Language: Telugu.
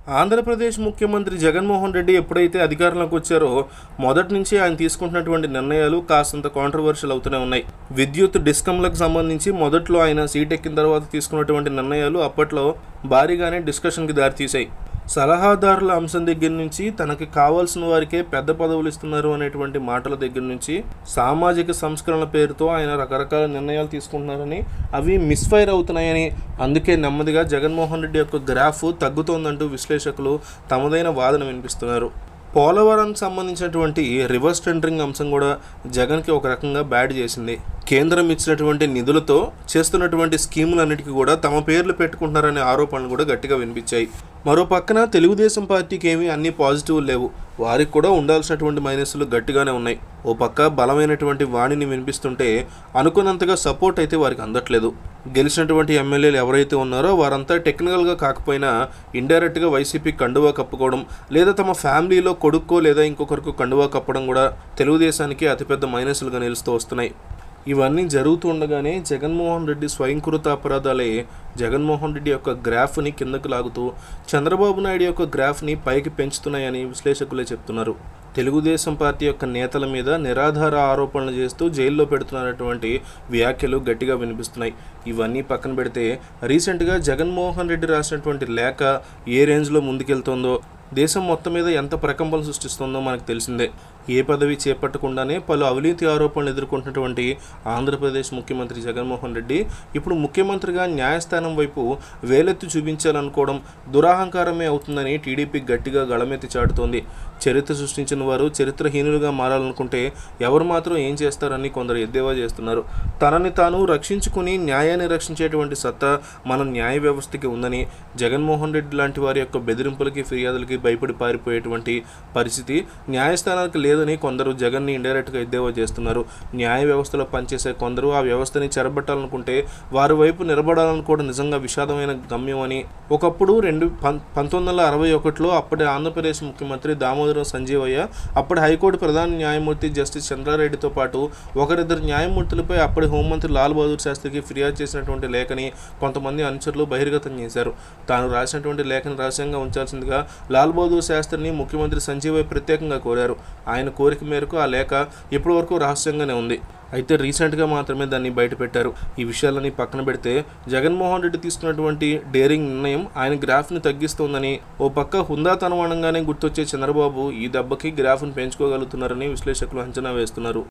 ఆంధ్రప్రదేశ్ ముఖ్యమంత్రి జగన్మోహన్ రెడ్డి ఎప్పుడైతే అధికారంలోకి వచ్చారో మొదటి నుంచి ఆయన తీసుకుంటున్నటువంటి నిర్ణయాలు కాస్తంత కాంట్రవర్షియల్ అవుతూనే ఉన్నాయి విద్యుత్ డిస్కంలకు సంబంధించి మొదట్లో ఆయన సీట్ ఎక్కిన తర్వాత తీసుకున్నటువంటి నిర్ణయాలు అప్పట్లో భారీగానే డిస్కషన్కి దారితీశాయి సలహాదారుల అంశం దగ్గర నుంచి తనకి కావాల్సిన వారికే పెద్ద పదవులు ఇస్తున్నారు అనేటువంటి మాటల దగ్గర నుంచి సామాజిక సంస్కరణల పేరుతో ఆయన రకరకాల నిర్ణయాలు తీసుకుంటున్నారని అవి మిస్ఫైర్ అవుతున్నాయని అందుకే నెమ్మదిగా జగన్మోహన్ రెడ్డి యొక్క గ్రాఫ్ తగ్గుతోందంటూ విశ్లేషకులు తమదైన వాదన వినిపిస్తున్నారు పోలవరానికి సంబంధించినటువంటి రివర్స్ టెండరింగ్ అంశం కూడా జగన్కి ఒక రకంగా బ్యాడ్ చేసింది కేంద్రం ఇచ్చినటువంటి నిధులతో చేస్తున్నటువంటి స్కీములన్నిటికీ కూడా తమ పేర్లు పెట్టుకుంటున్నారనే ఆరోపణలు కూడా గట్టిగా వినిపించాయి మరో పక్కన తెలుగుదేశం పార్టీకి ఏమీ అన్ని పాజిటివ్ లేవు వారికి కూడా ఉండాల్సినటువంటి మైనస్లు గట్టిగానే ఉన్నాయి ఓ పక్క బలమైనటువంటి వాణిని వినిపిస్తుంటే అనుకున్నంతగా సపోర్ట్ అయితే వారికి అందట్లేదు గెలిచినటువంటి ఎమ్మెల్యేలు ఎవరైతే ఉన్నారో వారంతా టెక్నికల్గా కాకపోయినా ఇండైరెక్ట్గా వైసీపీ కండువా కప్పుకోవడం లేదా తమ ఫ్యామిలీలో కొడుక్కో లేదా ఇంకొకరికి కండువా కప్పడం కూడా తెలుగుదేశానికి అతిపెద్ద మైనస్లుగా నిలుస్తూ వస్తున్నాయి ఇవన్నీ జరుగుతూ ఉండగానే జగన్మోహన్ రెడ్డి స్వయంకృత అపరాధాలే జగన్మోహన్ రెడ్డి యొక్క గ్రాఫ్ని కిందకు లాగుతూ చంద్రబాబు నాయుడు యొక్క గ్రాఫ్ని పైకి పెంచుతున్నాయని విశ్లేషకులే చెప్తున్నారు తెలుగుదేశం పార్టీ యొక్క నేతల మీద నిరాధార ఆరోపణలు చేస్తూ జైల్లో పెడుతున్నటువంటి వ్యాఖ్యలు గట్టిగా వినిపిస్తున్నాయి ఇవన్నీ పక్కన పెడితే రీసెంట్గా జగన్మోహన్ రెడ్డి రాసినటువంటి లేఖ ఏ రేంజ్లో ముందుకెళ్తుందో దేశం మొత్తం మీద ఎంత ప్రకంపనలు సృష్టిస్తుందో మనకు తెలిసిందే ఏ పదవి చేపట్టకుండానే పలు అవినీతి ఆరోపణలు ఎదుర్కొంటున్నటువంటి ఆంధ్రప్రదేశ్ ముఖ్యమంత్రి జగన్మోహన్ రెడ్డి ఇప్పుడు ముఖ్యమంత్రిగా న్యాయస్థానం వైపు వేలెత్తి చూపించాలనుకోవడం దురాహంకారమే అవుతుందని టీడీపీ గట్టిగా గళమెత్తి చాటుతోంది చరిత్ర సృష్టించిన వారు చరిత్రహీనులుగా మారాలనుకుంటే ఎవరు మాత్రం ఏం చేస్తారని కొందరు ఎద్దేవా చేస్తున్నారు తనని తాను రక్షించుకుని న్యాయాన్ని రక్షించేటువంటి సత్తా మన న్యాయ వ్యవస్థకి ఉందని జగన్మోహన్ రెడ్డి లాంటి వారి యొక్క బెదిరింపులకి ఫిర్యాదులకి భయపడి పారిపోయేటువంటి పరిస్థితి న్యాయస్థానానికి లేదని కొందరు జగన్ని ఇండైరెక్ట్గా ఎద్దేవా చేస్తున్నారు న్యాయ వ్యవస్థలో పనిచేసే కొందరు ఆ వ్యవస్థని చెరబట్టాలనుకుంటే వారి వైపు నిలబడాలనుకోవడం నిజంగా విషాదమైన గమ్యం అని ఒకప్పుడు రెండు పం పంతొమ్మిది వందల అరవై ఒకటిలో అప్పటి ఆంధ్రప్రదేశ్ ముఖ్యమంత్రి దామోదరం సంజీవయ్య అప్పటి హైకోర్టు ప్రధాన న్యాయమూర్తి జస్టిస్ చంద్రారెడ్డితో పాటు ఒకరిద్దరు న్యాయమూర్తులపై అప్పటి హోంమంత్రి లాల్ బహదూర్ శాస్త్రికి ఫిర్యాదు చేసినటువంటి లేఖని కొంతమంది అనుచరులు బహిర్గతం చేశారు తాను రాసినటువంటి లేఖను రహస్యంగా ఉంచాల్సిందిగా లాల్ బహదూర్ శాస్త్రిని ముఖ్యమంత్రి సంజీవయ్య ప్రత్యేకంగా కోరారు ఆయన కోరిక మేరకు ఆ లేఖ ఇప్పటి వరకు రహస్యంగానే ఉంది అయితే రీసెంట్గా మాత్రమే దాన్ని బయటపెట్టారు ఈ విషయాలని పక్కన పెడితే జగన్మోహన్ రెడ్డి తీసుకున్నటువంటి డేరింగ్ నిర్ణయం ఆయన గ్రాఫ్ని తగ్గిస్తోందని ఓ పక్క హుందాతనం అనగానే గుర్తొచ్చే చంద్రబాబు ఈ దెబ్బకి గ్రాఫ్ను పెంచుకోగలుగుతున్నారని విశ్లేషకులు అంచనా వేస్తున్నారు